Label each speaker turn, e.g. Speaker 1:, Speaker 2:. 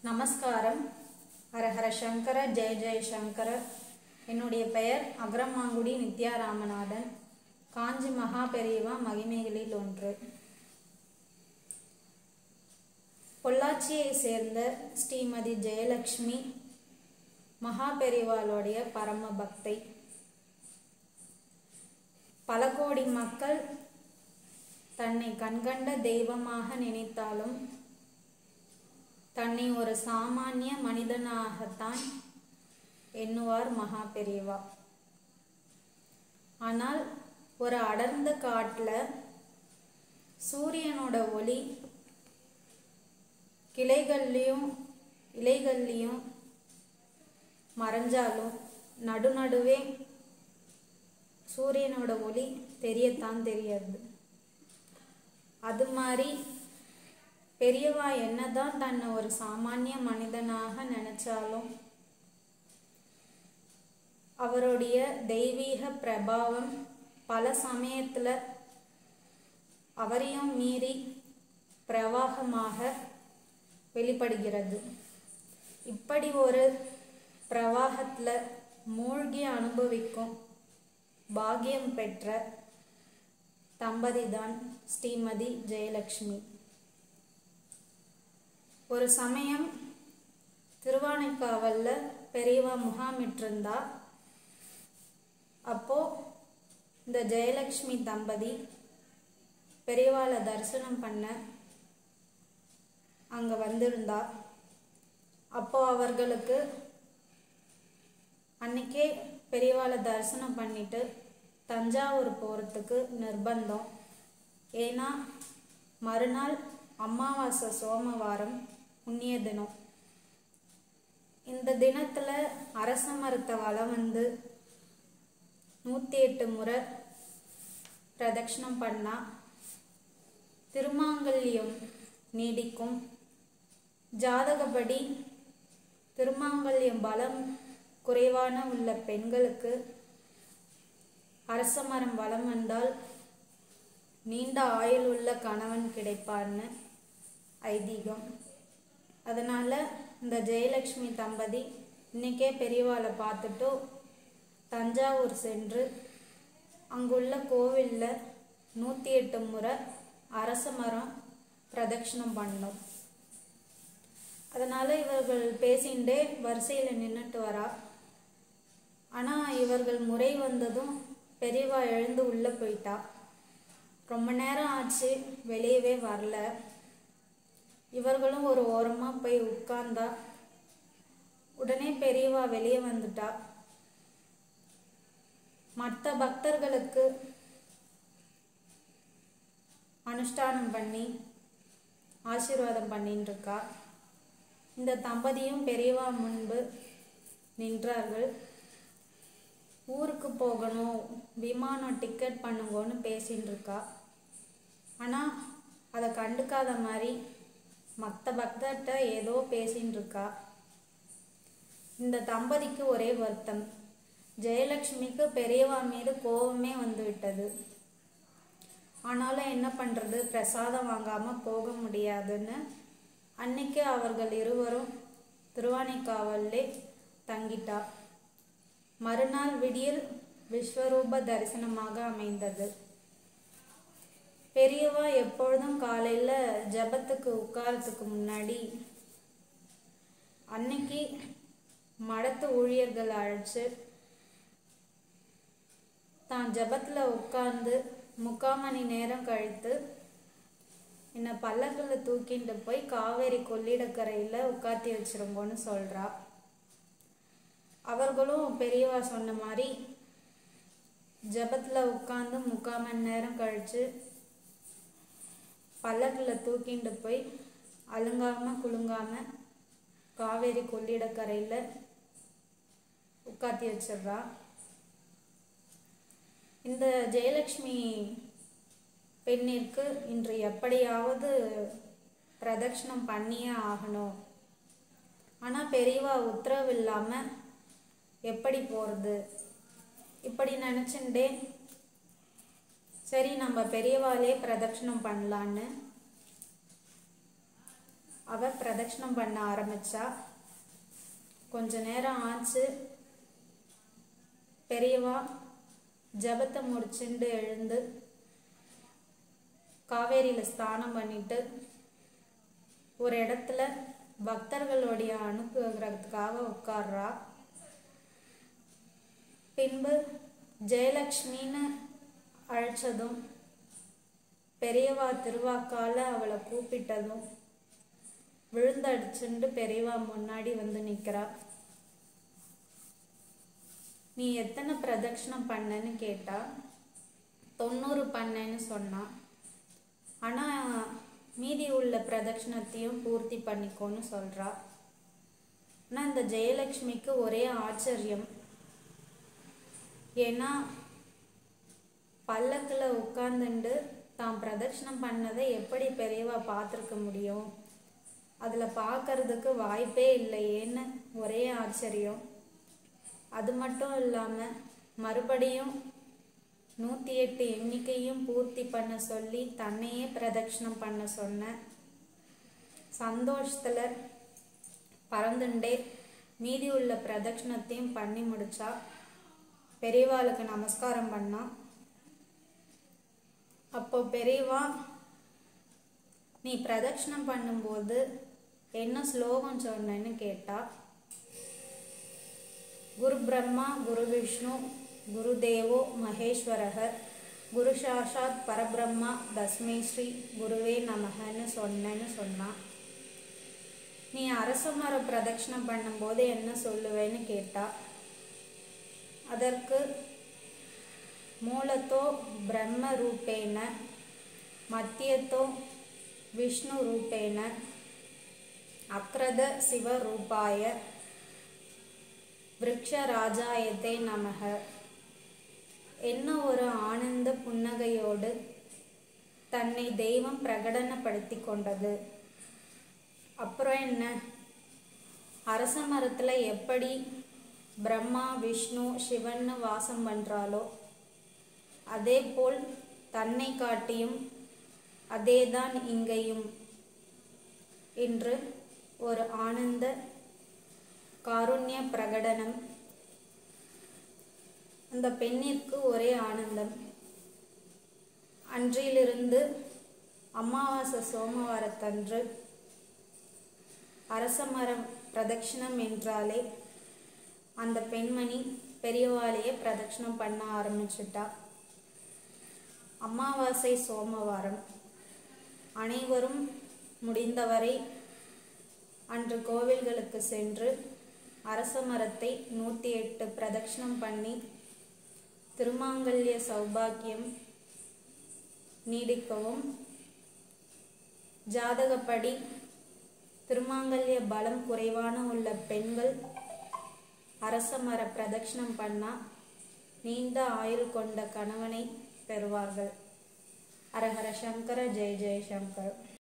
Speaker 1: நமஸ்காரம் ஹரஹர சங்கர ஜெய ஜெய சங்கர என்னுடைய பெயர் அகரமாங்குடி நித்யா ராமநாதன் காஞ்சி மகா பெரியவா மகிமைகளில் ஒன்று பொள்ளாச்சியை சேர்ந்த ஸ்ரீமதி ஜெயலக்ஷ்மி மகா பெரிவாளுடைய பரம பக்தை பல கோடி மக்கள் தன்னை கண்கண்ட தெய்வமாக நினைத்தாலும் தன்னை ஒரு சாமானிய மனிதனாகத்தான் எண்ணுவார் மகா பெரியவா ஆனால் ஒரு அடர்ந்த காட்டில் சூரியனோட ஒளி கிளைகள்லையும் இலைகள்லையும் மறைஞ்சாலும் நடுநடுவே சூரியனோட ஒளி தெரியத்தான் தெரியாது அது மாதிரி பெரியவா என்னதான் தன்னை ஒரு சாமானிய மனிதனாக நினைச்சாலும் அவருடைய தெய்வீக பிரபாவம் பல சமயத்துல அவரையும் மீறி பிரவாகமாக வெளிப்படுகிறது இப்படி ஒரு பிரவாகத்துல மூழ்கி அனுபவிக்கும் பாக்கியம் பெற்ற தம்பதிதான் ஸ்ரீமதி ஜெயலக்ஷ்மி ஒரு சமயம் திருவானைக்காவல்ல பெரியவா முகாமிட்டிருந்தா அப்போ இந்த ஜெயலக்ஷ்மி தம்பதி பெரியவாளை தரிசனம் பண்ண அங்க வந்திருந்தா அப்போ அவர்களுக்கு அன்னைக்கே பெரியவாளை தரிசனம் பண்ணிட்டு தஞ்சாவூர் போகிறதுக்கு நிர்பந்தம் ஏன்னா மறுநாள் அமாவாசை சோமவாரம் புண்ணிய தினம் இந்த தினத்தில் அரச மரத்தை வளம் வந்து நூற்றி எட்டு முறை பிரதட்சணம் பண்ணால் திருமாங்கல்யம் நீடிக்கும் ஜாதகப்படி திருமாங்கல்யம் பலம் குறைவான உள்ள பெண்களுக்கு அரச மரம் வளம் வந்தால் நீண்ட ஆயுள் உள்ள கணவன் கிடைப்பார்னு ஐதீகம் அதனால் இந்த ஜெயலக்ஷ்மி தம்பதி இன்னைக்கே பெரியவாளை பார்த்துட்டு தஞ்சாவூர் சென்று அங்குள்ள கோவிலில் நூற்றி எட்டு முறை அரச மரம் பிரதட்சணம் பண்ணோம் அதனால் இவர்கள் பேசிண்டே வரிசையில் நின்றுட்டு வரா ஆனால் இவர்கள் முறை வந்ததும் பெரியவா எழுந்து உள்ளே போயிட்டா ரொம்ப நேரம் ஆச்சு வெளியவே வரல இவர்களும் ஒரு ஓரமாக போய் உட்கார்ந்தா உடனே பெரியவா வெளியே வந்துட்டா மற்ற பக்தர்களுக்கு அனுஷ்டானம் பண்ணி ஆசீர்வாதம் பண்ணின்னு இருக்கா இந்த தம்பதியும் பெரியவா முன்பு நின்றார்கள் ஊருக்கு போகணும் விமானம் டிக்கெட் பண்ணுங்கன்னு பேசின்னு இருக்கா ஆனால் அதை கண்டுக்காத மாதிரி மற்ற பக்தர்கிட்ட ஏதோ பேசின்னு இருக்கா இந்த தம்பதிக்கு ஒரே வருத்தம் ஜெயலக்ஷ்மிக்கு பெரியவா மீது கோபமே வந்து விட்டது ஆனாலும் என்ன பண்ணுறது பிரசாதம் வாங்காமல் போக முடியாதுன்னு அன்னைக்கு அவர்கள் இருவரும் திருவானைக்காவல்லே தங்கிட்டா மறுநாள் விடியல் விஸ்வரூப தரிசனமாக அமைந்தது பெரியவா எப்பொழுதும் காலையில் ஜபத்துக்கு உட்காரத்துக்கு முன்னாடி அன்னைக்கு மடத்து ஊழியர்கள் அழைச்சு தான் ஜபத்தில் உட்கார்ந்து முக்கால் மணி நேரம் கழித்து என்னை பல்லக்கில் தூக்கிட்டு போய் காவேரி கொள்ளிடக்கரையில் உட்காத்தி வச்சிருங்கோன்னு சொல்கிறா அவர்களும் பெரியவா சொன்ன மாதிரி ஜபத்தில் உட்காந்து முக்கால் மணி நேரம் கழித்து பல்லக்கில் தூக்கிட்டு போய் அலுங்காமல் குலுங்காமல் காவேரி கொள்ளிடக்கரையில் உட்காத்தி வச்சிடுறா இந்த ஜெயலக்ஷ்மி பெண்ணிற்கு இன்று எப்படியாவது பிரதட்சணம் பண்ணியே ஆகணும் ஆனால் பெரியவா உத்தரவு இல்லாமல் எப்படி போகிறது இப்படி நினச்சுட்டே சரி நம்ம பெரியவாளே பிரதட்சணம் பண்ணலான்னு அவ பிரதட்சணம் பண்ண ஆரம்பிச்சா கொஞ்ச நேரம் ஆச்சு பெரியவா ஜபத்தை முடிச்சுண்டு எழுந்து காவேரியில் ஸ்நானம் பண்ணிட்டு ஒரு இடத்துல பக்தர்களுடைய அனுப்புகிறதுக்காக உட்கார்றா பின்பு ஜெயலக்ஷ்மின்னு அழைச்சதும் பெரியவா திருவாக்கால அவளை கூப்பிட்டதும் விழுந்தடிச்சுண்டு பெரியவா முன்னாடி வந்து நிற்கிறா நீ எத்தனை பிரதட்சணம் பண்ணேன்னு கேட்டா தொண்ணூறு பண்ணேன்னு சொன்னா ஆனால் மீதி உள்ள பிரதட்சணத்தையும் பூர்த்தி பண்ணிக்கோன்னு சொல்கிறா ஆனால் இந்த ஜெயலக்ஷ்மிக்கு ஒரே ஆச்சரியம் ஏன்னா பல்லக்கில் உட்காந்துண்டு தான் பிரதட்சணம் பண்ணதை எப்படி பெரியவா பார்த்துருக்க முடியும் அதில் பார்க்கறதுக்கு வாய்ப்பே இல்லையேன்னு ஒரே ஆச்சரியம் அது மட்டும் இல்லாமல் மறுபடியும் நூற்றி எட்டு எண்ணிக்கையும் பூர்த்தி பண்ண சொல்லி தன்னையே பிரதட்சணம் பண்ண சொன்ன சந்தோஷத்தில் பறந்துண்டே மீதி உள்ள பிரதட்சணத்தையும் பண்ணி முடிச்சா பெரியவாளுக்கு நமஸ்காரம் பண்ணா அப்போ பெரியவா நீ பிரதட்சணம் பண்ணும்போது என்ன ஸ்லோகம் சொன்னேன்னு கேட்டா குரு பிரம்மா குரு விஷ்ணு குரு தேவோ மகேஸ்வரக குரு சாஷாத் பரபிரம்மா தஸ்மை ஸ்ரீ குருவே நமகன்னு சொன்னேன்னு சொன்னான் நீ அரச மர பிரதட்சணம் பண்ணும்போது என்ன சொல்லுவேன்னு கேட்டா அதற்கு மூலத்தோ பிரம்ம ரூபேன மத்தியத்தோ விஷ்ணு ரூபேன அக்ரத சிவரூபாய விரக்ஷராஜாயத்தே நமக என்ன ஒரு ஆனந்த புன்னகையோடு தன்னை தெய்வம் பிரகடனப்படுத்தி கொண்டது அப்புறம் என்ன அரச மரத்தில் எப்படி பிரம்மா விஷ்ணு சிவன்னு வாசம் பண்ணுறாலோ அதே போல் தன்னை காட்டியும் அதேதான் இங்கேயும் என்று ஒரு ஆனந்த காருண்ய பிரகடனம் அந்த பெண்ணிற்கு ஒரே ஆனந்தம் அன்றிலிருந்து அமாவாசை சோமவாரத்தன்று அரச மரம் பிரதட்சிணம் என்றாலே அந்த பெண்மணி பெரியவாளையே பிரதட்சிணம் பண்ண ஆரம்பிச்சிட்டா அமாவாசை சோமவாரம் அனைவரும் முடிந்தவரை அன்று கோவில்களுக்கு சென்று அரச மரத்தை நூற்றி எட்டு பிரதட்சிணம் பண்ணி திருமாங்கல்ய சௌபாக்கியம் நீடிக்கவும் ஜாதகப்படி திருமாங்கல்ய பலம் குறைவான உள்ள பெண்கள் அரச மர பிரதட்சிணம் பண்ணா நீண்ட ஆயுள் கொண்ட கணவனை பெறுவார்கள் அரஹர சங்கர ஜெய ஜெய சங்கர்